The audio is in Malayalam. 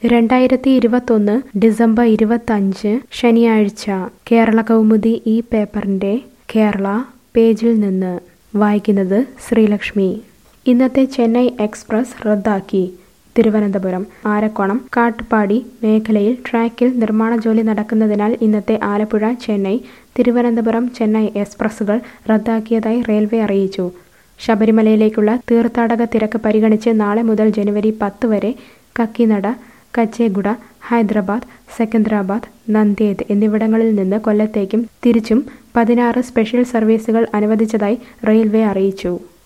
രണ്ടായിരത്തി ഇരുപത്തൊന്ന് ഡിസംബർ ഇരുപത്തഞ്ച് ശനിയാഴ്ച കേരള കൗമുദി ഈ പേപ്പറിന്റെ കേരള പേജിൽ നിന്ന് വായിക്കുന്നത് ശ്രീലക്ഷ്മി ഇന്നത്തെ ചെന്നൈ എക്സ്പ്രസ് റദ്ദാക്കി തിരുവനന്തപുരം ആരക്കോണം കാട്ടുപാടി മേഖലയിൽ ട്രാക്കിൽ നിർമ്മാണ ജോലി നടക്കുന്നതിനാൽ ഇന്നത്തെ ആലപ്പുഴ ചെന്നൈ തിരുവനന്തപുരം ചെന്നൈ എക്സ്പ്രസുകൾ റദ്ദാക്കിയതായി റെയിൽവേ അറിയിച്ചു ശബരിമലയിലേക്കുള്ള തീർത്ഥാടക തിരക്ക് പരിഗണിച്ച് നാളെ മുതൽ ജനുവരി പത്ത് വരെ കക്കിനട കച്ചേഗുഡ ഹൈദരാബാദ് സെക്കന്ദരാബാദ് നന്ദേദ് എന്നിവിടങ്ങളിൽ നിന്ന് കൊല്ലത്തേക്കും തിരിച്ചും പതിനാറ് സ്പെഷ്യൽ സർവീസുകൾ അനുവദിച്ചതായി റെയിൽവേ അറിയിച്ചു